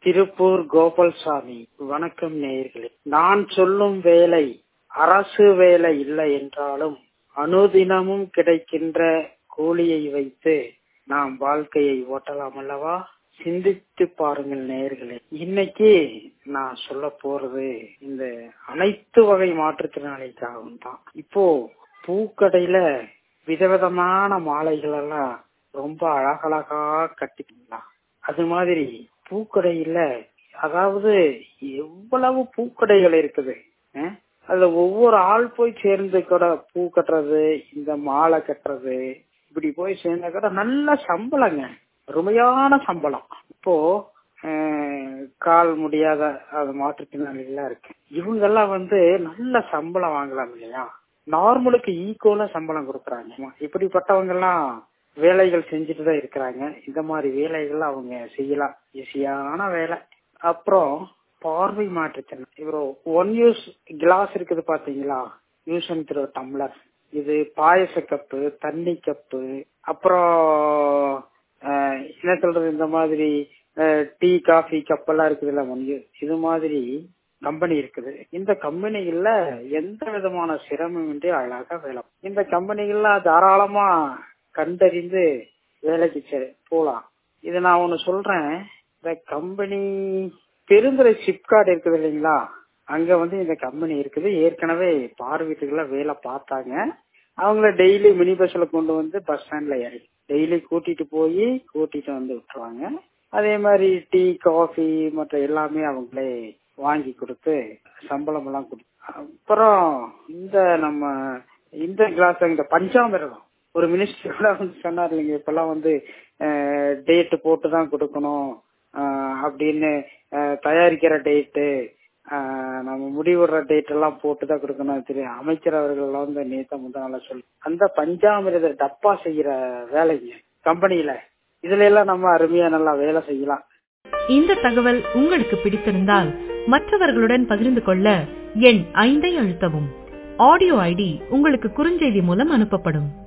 திருப்பூர் கோபால்சாமி வணக்கம் நேயர்களே நான் சொல்லும் வேலை அரசு வேலை இல்லை என்றாலும் அனுதினமும் கிடைக்கின்ற கூலியை வைத்து நாம் வாழ்க்கையை ஓட்டலாம் அல்லவா சிந்தித்து பாருங்கள் நேயர்களே இன்னைக்கு நான் சொல்ல போறது இந்த அனைத்து வகை மாற்றுத்திறனாளிக்காகவும் தான் இப்போ பூக்கடையில விதவிதமான மாலைகள் எல்லாம் ரொம்ப அழகழகா கட்டிக்கலாம் அது மாதிரி பூக்கடையில அதாவது எவ்வளவு பூக்கடைகள் இருக்குது அஹ் அதுல ஒவ்வொரு ஆள் போய் சேர்ந்து கூட பூ கட்டுறது இந்த மாலை கட்டுறது இப்படி போய் சேர்ந்த கூட நல்ல சம்பளங்க அருமையான சம்பளம் இப்போ கால் முடியாத அது மாற்றுத்திறனாளிகள்லாம் இருக்கு இவங்க எல்லாம் வந்து நல்ல சம்பளம் வாங்கலாம் இல்லையா நார்மலுக்கு ஈக்குவலா சம்பளம் கொடுக்குறாங்க இப்படிப்பட்டவங்க எல்லாம் வேலைகள் செஞ்சுட்டு தான் இருக்கிறாங்க இந்த மாதிரி வேலைகள் அவங்க செய்யலாம் ஈஸியான வேலை அப்புறம் பார்வை மாற்றுத்திறன் இவர் ஒன் யூஸ் கிளாஸ் இருக்குது பாத்தீங்களா யூஸ் அண்ட் த்ரோ டம்ளர் இது பாயச கப்பு தண்ணி கப்பு அப்புறம் என்ன சொல்றது இந்த மாதிரி டீ காஃபி கப்பெல்லாம் இருக்குதுல்ல ஒன் யூஸ் இது மாதிரி கம்பெனி இருக்குது இந்த கம்பெனிகள்ல எந்த விதமான சிரமமின்றி அழகா வேலை இந்த கம்பெனிகள்ல தாராளமா கண்டறிந்து வேலைக்கு போலாம் இது நான் ஒண்ணு சொல்றேன் இந்த கம்பெனி பெருந்துறை சிப்கார்டு இருக்குது இல்லைங்களா அங்க வந்து இந்த கம்பெனி இருக்குது ஏற்கனவே பார்வையீட்டுகள வேலை பார்த்தாங்க அவங்கள டெய்லி மினி பஸ்ல கொண்டு வந்து பஸ் ஸ்டாண்ட்ல இறங்கி டெய்லி கூட்டிட்டு போய் கூட்டிட்டு வந்து விட்டுருவாங்க அதே மாதிரி டீ காஃபி மற்ற எல்லாமே அவங்களே வாங்கி கொடுத்து சம்பளம் எல்லாம் கொடு அப்புறம் இந்த நம்ம இந்த கிளாஸ் இந்த பஞ்சாமிரதம் ஒரு மினிஸ்டர் கூட வந்து சொன்னார் இல்லைங்க இப்பெல்லாம் வந்து டேட் போட்டு தான் கொடுக்கணும் அப்படின்னு தயாரிக்கிற டேட்டு நம்ம முடிவுற டேட் எல்லாம் போட்டு தான் கொடுக்கணும் தெரியும் அமைச்சர் அவர்கள் வந்து நேத்த முந்தான சொல்லி அந்த பஞ்சாமிரத டப்பா செய்யற வேலைங்க கம்பெனியில இதுல எல்லாம் நம்ம அருமையா நல்லா வேலை செய்யலாம் இந்த தகவல் உங்களுக்கு பிடித்திருந்தால் மற்றவர்களுடன் பகிர்ந்து கொள்ள எண் ஐந்தை அழுத்தவும் ஆடியோ ஐடி உங்களுக்கு குறுஞ்செய்தி மூலம் அனுப்பப்படும்